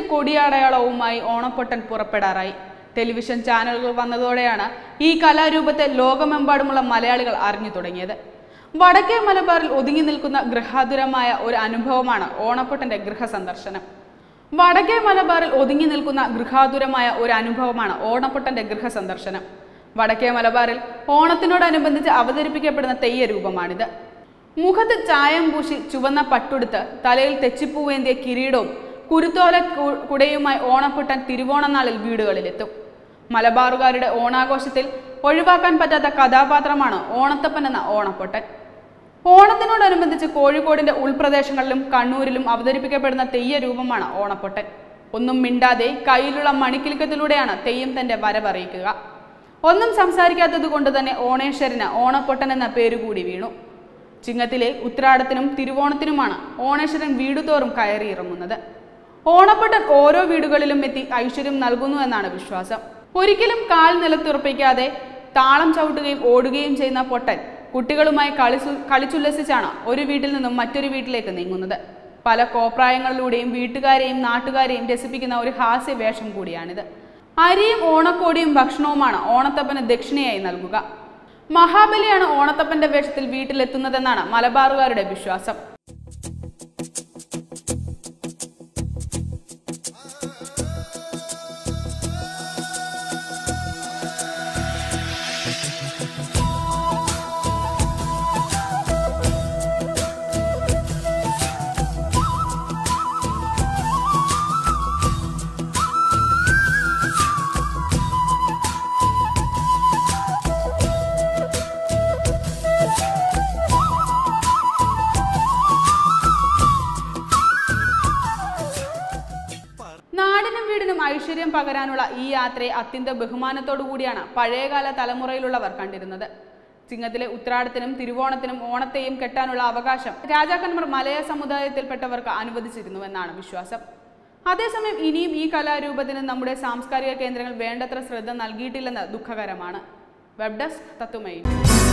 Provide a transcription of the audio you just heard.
കൊടിയടയാളവുമായി ഓണപ്പൊട്ടൻ പുറപ്പെടാറായി television ചാനലുകൾ വന്നതോടെയാണ് ഈ കലാരൂപത്തെ ലോകമെമ്പാടുമുള്ള മലയാളികൾ അറിഞ്ഞു തുടങ്ങിയത് വടക്കേ മലബാറിൽ ഒതുങ്ങി നിൽക്കുന്ന ഗൃഹാതുരമായ ഒരു അനുഭവമാണ് ഓണപ്പൊട്ടന്റെ ഗൃഹസന്ദർശനം വടക്കേ മലബാറിൽ ഒതുങ്ങി നിൽക്കുന്ന ഗൃഹാതുരമായ ഒരു അനുഭവമാണ് ഓണപ്പൊട്ടന്റെ ഗൃഹസന്ദർശനം വടക്കേ മലബാറിൽ ഓണത്തിനോടനുബന്ധിച്ച് അവതരിപ്പിക്കപ്പെടുന്ന തെയ്യ രൂപമാണിത് മുഖത്ത് ചായം പൂശി ചുവന്ന പട്ടുടുത്ത് തലയിൽ തെച്ചിപ്പൂവേന്തിയ കിരീടവും കുരുത്തോല കു- കുടയുമായി ഓണപ്പൊട്ടൻ തിരുവോണനാളിൽ വീടുകളിലെത്തും മലബാറുകാരുടെ ഓണാഘോഷത്തിൽ ഒഴിവാക്കാൻ പറ്റാത്ത കഥാപാത്രമാണ് ഓണത്തപ്പൻ എന്ന ഓണപ്പൊട്ടൻ ഓണത്തിനോടനുബന്ധിച്ച് കോഴിക്കോടിന്റെ ഉൾപ്രദേശങ്ങളിലും കണ്ണൂരിലും അവതരിപ്പിക്കപ്പെടുന്ന തെയ്യ രൂപമാണ് ഓണപ്പൊട്ടൻ ഒന്നും മിണ്ടാതെ കയ്യിലുള്ള മണിക്കിലുക്കത്തിലൂടെയാണ് തെയ്യം തന്റെ വരവറിയിക്കുക ഒന്നും സംസാരിക്കാത്തത് കൊണ്ട് തന്നെ ഓണേശ്വരന് ഓണപ്പൊട്ടൻ എന്ന പേരുകൂടി വീണു ചിങ്ങത്തിലെ ഉത്രാടത്തിനും തിരുവോണത്തിനുമാണ് ഓണേശ്വരൻ വീടുതോറും കയറിയിറങ്ങുന്നത് ഓണപ്പൊട്ടൻ ഓരോ വീടുകളിലും എത്തി ഐശ്വര്യം നൽകുന്നു എന്നാണ് വിശ്വാസം ഒരിക്കലും കാൽ നിലത്തുറപ്പിക്കാതെ താളം ചവിട്ടുകയും ഓടുകയും ചെയ്യുന്ന പൊട്ടൻ കുട്ടികളുമായി കളിച്ചു കളിച്ചുല്ലസിച്ചാണ് ഒരു വീട്ടിൽ നിന്നും മറ്റൊരു വീട്ടിലേക്ക് നീങ്ങുന്നത് പല കോപ്രായങ്ങളിലൂടെയും വീട്ടുകാരെയും നാട്ടുകാരെയും രസിപ്പിക്കുന്ന ഒരു ഹാസ്യ വേഷം കൂടിയാണിത് അരിയും ഓണക്കോടിയും ഭക്ഷണവുമാണ് ഓണത്തപ്പന് ദക്ഷിണയായി നൽകുക മഹാബലിയാണ് ഓണത്തപ്പന്റെ വേഷത്തിൽ വീട്ടിലെത്തുന്നതെന്നാണ് മലബാറുകാരുടെ വിശ്വാസം നാടിനും വീടിനും ഐശ്വര്യം പകരാനുള്ള ഈ യാത്രയെ അത്യന്ത ബഹുമാനത്തോടു കൂടിയാണ് പഴയകാല തലമുറയിലുള്ളവർ കണ്ടിരുന്നത് ചിങ്ങത്തിലെ ഉത്രാടത്തിനും തിരുവോണത്തിനും ഓണത്തെയും കെട്ടാനുള്ള അവകാശം രാജാക്കന്മാർ മലയ സമുദായത്തിൽപ്പെട്ടവർക്ക് അനുവദിച്ചിരുന്നുവെന്നാണ് വിശ്വാസം അതേസമയം ഇനിയും ഈ കലാരൂപത്തിന് നമ്മുടെ സാംസ്കാരിക കേന്ദ്രങ്ങൾ വേണ്ടത്ര ശ്രദ്ധ നൽകിയിട്ടില്ലെന്ന് ദുഃഖകരമാണ് വെബ് ഡെസ്ക് തത്തുമൈ